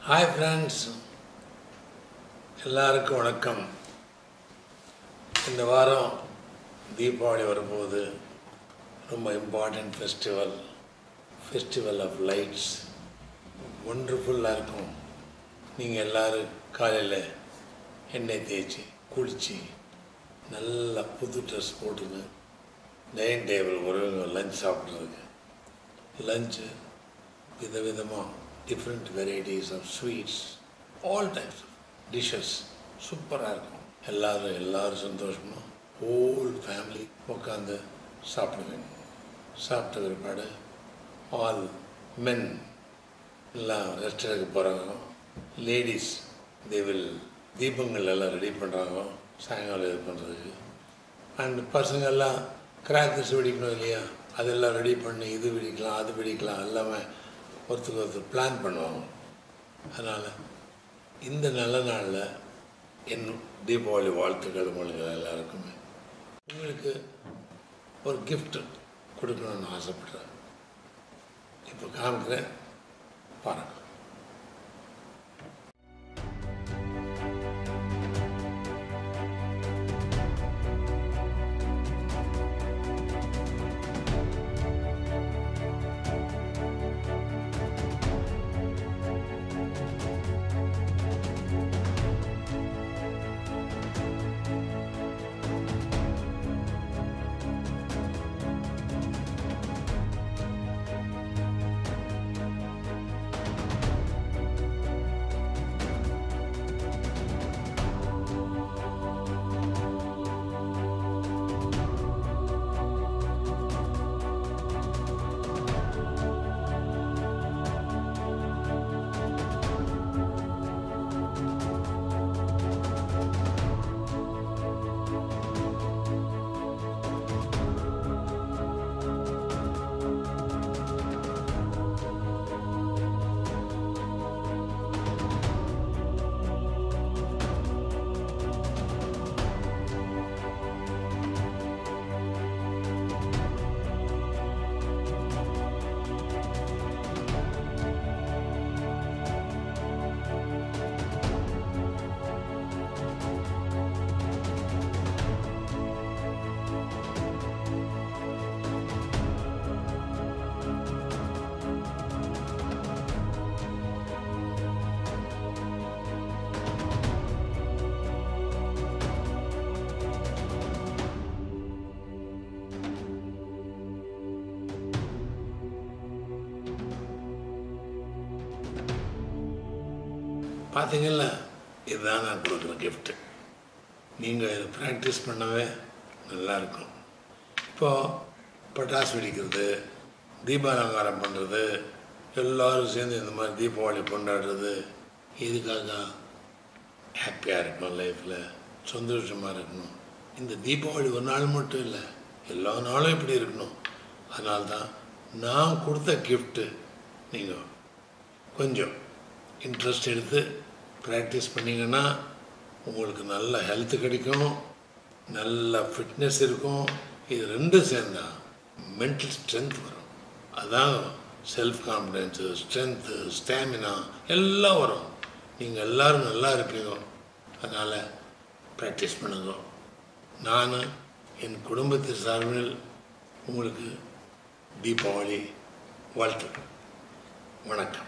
hi friends எல்லாருக்கும் வணக்கம் இந்த வாரம் தீபாவளி வரும்போது ரொம்ப important festival festival of lights ஒண்டர்ஃபுல்லாக இருக்கும் நீங்கள் எல்லோரும் காலையில் எண்ணெய் தேய்ச்சி குளித்து நல்லா புது ட்ரெஸ் போட்டுன்னு டைனிங் டேபிள் வருவங்க லஞ்ச் சாப்பிட்றதுக்கு லஞ்சு விதவிதமாக different varieties of sweets all types of dishes சூப்பராக இருக்கும் எல்லாரும் எல்லாரும் சந்தோஷமாக ஹோல் ஃபேமிலி உட்காந்து சாப்பிடுவேன் சாப்பிட்ட பிற்பாடு ஆல் மென் எல்லாம் ரெஸ்ட் எடுக்க போகிறாங்க லேடிஸ் தே வில் தீபங்கள் எல்லாம் ரெடி பண்ணுறாங்க சாயங்காலம் இது பண்ணுறதுக்கு அண்ட் பசங்கள்லாம் கிராக்கர்ஸ் வெடிக்கணும் இல்லையா அதெல்லாம் ரெடி பண்ணி இது வெடிக்கலாம் அது வெடிக்கலாம் எல்லாமே ஒருத்தருக்கு ஒருத்தர் பிளான் பண்ணுவாங்க அதனால் இந்த நல்ல நாளில் என் தீபாவளி வாழ்த்துக்கள் உங்களுக்கு எல்லாருக்குமே உங்களுக்கு ஒரு கிஃப்ட் கொடுக்கணும்னு ஆசைப்படுறேன் இப்போ காமிக்கிறேன் பாருங்கள் பார்த்தீங்கல்ல இதுதான் நான் கொடுக்குற கிஃப்ட்டு நீங்கள் இதை ப்ராக்டிஸ் பண்ணவே நல்லாயிருக்கும் இப்போது பட்டாசு வெடிக்கிறது தீபாலங்காரம் பண்ணுறது எல்லோரும் சேர்ந்து இந்த மாதிரி தீபாவளி கொண்டாடுறது இதுக்காக ஹாப்பியாக இருக்கணும் லைஃப்பில் சந்தோஷமாக இருக்கணும் இந்த தீபாவளி ஒரு நாள் மட்டும் இல்லை எல்லா நாளும் இப்படி இருக்கணும் அதனால தான் நான் கொடுத்த கிஃப்ட்டு நீங்கள் கொஞ்சம் இன்ட்ரெஸ்ட் எடுத்து ப்ராக்டிஸ் பண்ணிங்கன்னா உங்களுக்கு நல்ல ஹெல்த் கிடைக்கும் நல்ல ஃபிட்னஸ் இருக்கும் இது ரெண்டும் சேர்ந்தா மென்டல் ஸ்ட்ரென்த் வரும் அதான் செல்ஃப் கான்ஃபிடென்ஸு ஸ்ட்ரென்த்து ஸ்டாமினா எல்லாம் வரும் நீங்கள் எல்லோரும் நல்லா இருப்பீங்க அதனால் ப்ராக்டிஸ் பண்ணுங்க நான் என் குடும்பத்து சார்பில் உங்களுக்கு தீபாவளி வாழ்த்துக்கள் வணக்கம்